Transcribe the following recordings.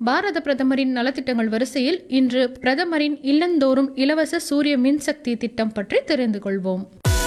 பாரத பிரதமரின் நலத்திட்டங்கள் வரிசையில் இன்று பிரதமரின் இல்லந்தோறும் இலவச சூரிய மின்சக்தி திட்டம் பற்றி தெரிந்து கொள்வோம்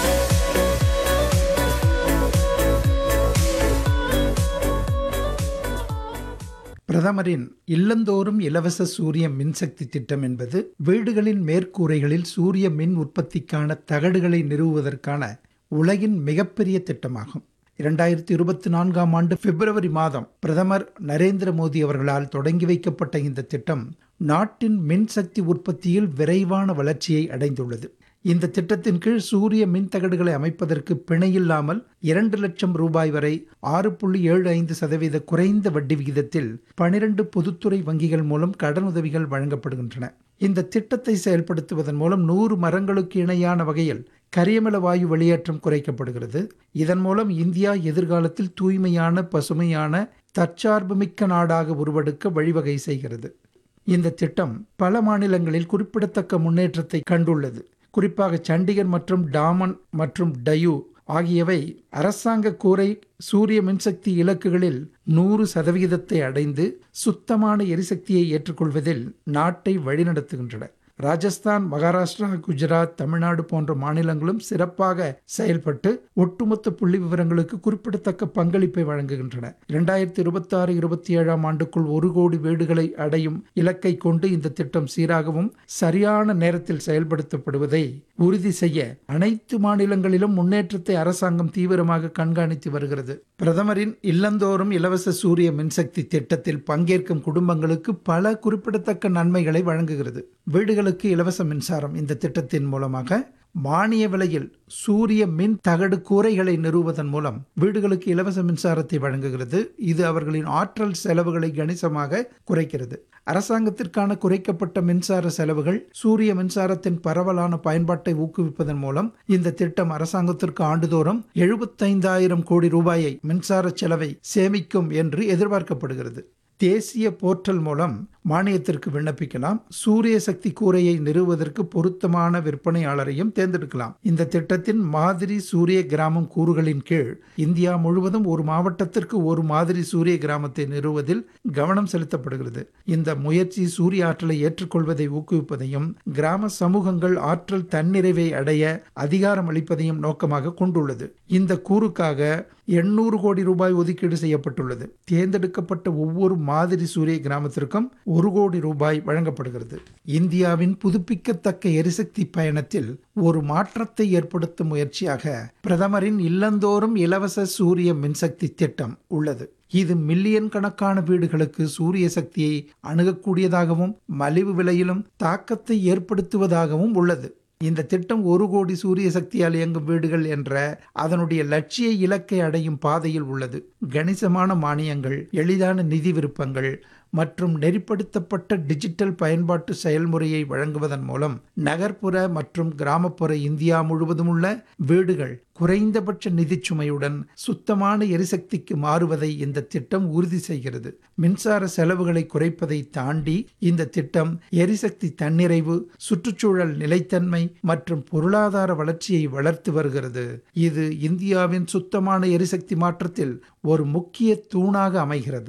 பிரதமரின் இல்லந்தோறும் இலவச சூரிய மின்சக்தி திட்டம் என்பது வீடுகளின் மேற்கூரைகளில் சூரிய மின் உற்பத்திக்கான தகடுகளை நிறுவுவதற்கான உலகின் மிகப்பெரிய திட்டமாகும் இரண்டாயிரத்தி இருபத்தி நான்காம் ஆண்டு பிப்ரவரி மாதம் பிரதமர் நரேந்திர மோடி அவர்களால் தொடங்கி வைக்கப்பட்ட இந்த திட்டம் நாட்டின் மின்சக்தி உற்பத்தியில் விரைவான வளர்ச்சியை அடைந்துள்ளது இந்த திட்டத்தின் கீழ் சூரிய மின் தகடுகளை அமைப்பதற்கு பிணையில்லாமல் இரண்டு லட்சம் ரூபாய் வரை ஆறு புள்ளி ஏழு ஐந்து சதவீத குறைந்த வட்டி விகிதத்தில் பனிரெண்டு பொதுத்துறை வங்கிகள் மூலம் கடனுதவிகள் வழங்கப்படுகின்றன இந்த திட்டத்தை செயல்படுத்துவதன் மூலம் நூறு மரங்களுக்கு இணையான வகையில் கரியமில வாயு வெளியேற்றம் குறைக்கப்படுகிறது இதன் மூலம் இந்தியா எதிர்காலத்தில் தூய்மையான பசுமையான தற்சார்புமிக்க நாடாக உருவெடுக்க வழிவகை செய்கிறது இந்த திட்டம் பல மாநிலங்களில் குறிப்பிடத்தக்க முன்னேற்றத்தை கண்டுள்ளது குறிப்பாக சண்டிகர் மற்றும் டாமன் மற்றும் டயூ ஆகியவை அரசாங்க கூரை சூரிய மின்சக்தி இலக்குகளில் நூறு சதவிகிதத்தை அடைந்து சுத்தமான எரிசக்தியை ஏற்றுக்கொள்வதில் நாட்டை வழிநடத்துகின்றன ராஜஸ்தான் மகாராஷ்டிரா குஜராத் தமிழ்நாடு போன்ற மாநிலங்களும் சிறப்பாக செயல்பட்டு ஒட்டுமொத்த புள்ளி விவரங்களுக்கு குறிப்பிடத்தக்க பங்களிப்பை வழங்குகின்றன இரண்டாயிரத்தி இருபத்தி ஆறு இருபத்தி ஏழாம் ஆண்டுக்குள் ஒரு கோடி வீடுகளை அடையும் இலக்கை கொண்டு இந்த திட்டம் சீராகவும் சரியான நேரத்தில் செயல்படுத்தப்படுவதை உறுதி செய்ய அனைத்து மாநிலங்களிலும் முன்னேற்றத்தை அரசாங்கம் தீவிரமாக கண்காணித்து வருகிறது பிரதமரின் இல்லந்தோறும் இலவச சூரிய மின்சக்தி திட்டத்தில் பங்கேற்கும் குடும்பங்களுக்கு பல குறிப்பிடத்தக்க நன்மைகளை வழங்குகிறது வீடுகளுக்கு இலவச மின்சாரம் இந்த திட்டத்தின் மூலமாக மானிய விலையில் சூரிய மின் தகடு கூரைகளை நிறுவுவதன் மூலம் வீடுகளுக்கு இலவச மின்சாரத்தை வழங்குகிறது இது அவர்களின் ஆற்றல் செலவுகளை கணிசமாக குறைக்கிறது அரசாங்கத்திற்கான குறைக்கப்பட்ட மின்சார செலவுகள் சூரிய மின்சாரத்தின் பரவலான பயன்பாட்டை ஊக்குவிப்பதன் மூலம் இந்த திட்டம் அரசாங்கத்திற்கு ஆண்டுதோறும் எழுபத்தைந்தாயிரம் கோடி ரூபாயை மின்சார செலவை சேமிக்கும் என்று எதிர்பார்க்கப்படுகிறது தேசிய போர்ட்டல் மூலம் மானியத்திற்கு விண்ணப்பிக்கலாம் சூரிய சக்தி கூரையை நிறுவுவதற்கு பொருத்தமான விற்பனையாளரையும் தேர்ந்தெடுக்கலாம் இந்த திட்டத்தின் மாதிரி சூரிய கிராமம் கூறுகளின் கீழ் இந்தியா முழுவதும் ஒரு மாவட்டத்திற்கு ஒரு மாதிரி சூரிய கிராமத்தை நிறுவுவதில் கவனம் செலுத்தப்படுகிறது இந்த முயற்சி சூரிய ஆற்றலை ஏற்றுக்கொள்வதை ஊக்குவிப்பதையும் கிராம சமூகங்கள் ஆற்றல் தன்னிறைவை அடைய அதிகாரம் அளிப்பதையும் நோக்கமாக கொண்டுள்ளது இந்த கூறுக்காக எண்ணூறு கோடி ரூபாய் ஒதுக்கீடு செய்யப்பட்டுள்ளது தேர்ந்தெடுக்கப்பட்ட ஒவ்வொரு மாதிரி சூரிய கிராமத்திற்கும் ஒரு கோடி ரூபாய் வழங்கப்படுகிறது இந்தியாவின் புதுப்பிக்கத்தக்க எரிசக்தி பயணத்தில் ஒரு மாற்றத்தை ஏற்படுத்தும் முயற்சியாக பிரதமரின் இல்லந்தோறும் இலவச சூரிய மின்சக்தி திட்டம் உள்ளது இது மில்லியன் கணக்கான வீடுகளுக்கு சூரிய சக்தியை அணுகக்கூடியதாகவும் மலிவு விலையிலும் தாக்கத்தை ஏற்படுத்துவதாகவும் உள்ளது இந்த திட்டம் ஒரு கோடி சூரிய சக்தியால் இயங்கும் வீடுகள் என்ற அதனுடைய லட்சிய இலக்கை அடையும் பாதையில் உள்ளது கணிசமான மானியங்கள் எளிதான நிதி விருப்பங்கள் மற்றும் நெறிப்படுத்தப்பட்ட டிஜிட்டல் பயன்பாட்டு செயல்முறையை வழங்குவதன் மூலம் நகர்ப்புற மற்றும் கிராமப்புற இந்தியா முழுவதும் உள்ள வீடுகள் குறைந்தபட்ச நிதிச்சுமையுடன் சுத்தமான எரிசக்திக்கு மாறுவதை இந்த திட்டம் உறுதி செய்கிறது மின்சார செலவுகளை குறைப்பதை தாண்டி இந்த திட்டம் எரிசக்தி தன்னிறைவு சுற்றுச்சூழல் நிலைத்தன்மை மற்றும் பொருளாதார வளர்ச்சியை வளர்த்து வருகிறது இது இந்தியாவின் சுத்தமான எரிசக்தி மாற்றத்தில் ஒரு முக்கிய தூணாக அமைகிறது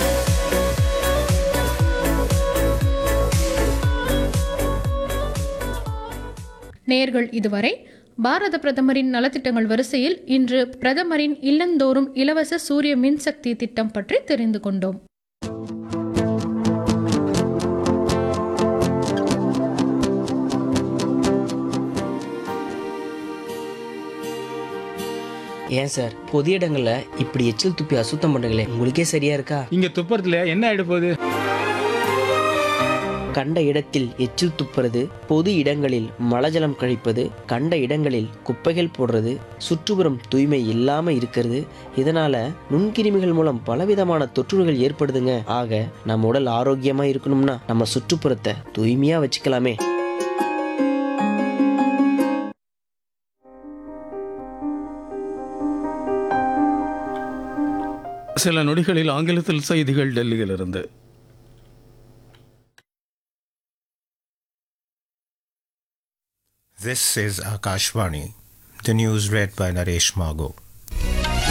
நேர்கள் இதுவரை பாரத பிரதமரின் நலத்திட்டங்கள் வரிசையில் இன்று பிரதமரின் இல்லந்தோறும் இலவச சூரிய மின்சக்தி திட்டம் பற்றி தெரிந்து கொண்டோம் ஏன் சார் பொது இடங்கள்ல இப்படி எச்சில் துப்பி அசுத்தம் பண்றீங்களே உங்களுக்கே சரியா இருக்கா இங்க துப்புறதுல என்ன ஆயிட போகுது கண்ட இடத்தில் எச்சில் துப்புறது பொது இடங்களில் மலஜலம் கழிப்பது கண்ட இடங்களில் குப்பைகள் போடுறது சுற்றுப்புறம் தூய்மை இல்லாம இருக்கிறது இதனால நுண்கிருமிகள் மூலம் பலவிதமான தொற்றுநோய்கள் ஏற்படுதுங்க ஆக நம்ம உடல் ஆரோக்கியமா இருக்கணும்னா நம்ம சுற்றுப்புறத்தை தூய்மையா வச்சுக்கலாமே சில நொடிகளில் ஆங்கிலத்தில் செய்திகள் டெல்லியிலிருந்து This is Akashvani. The news read by Naresh Mago.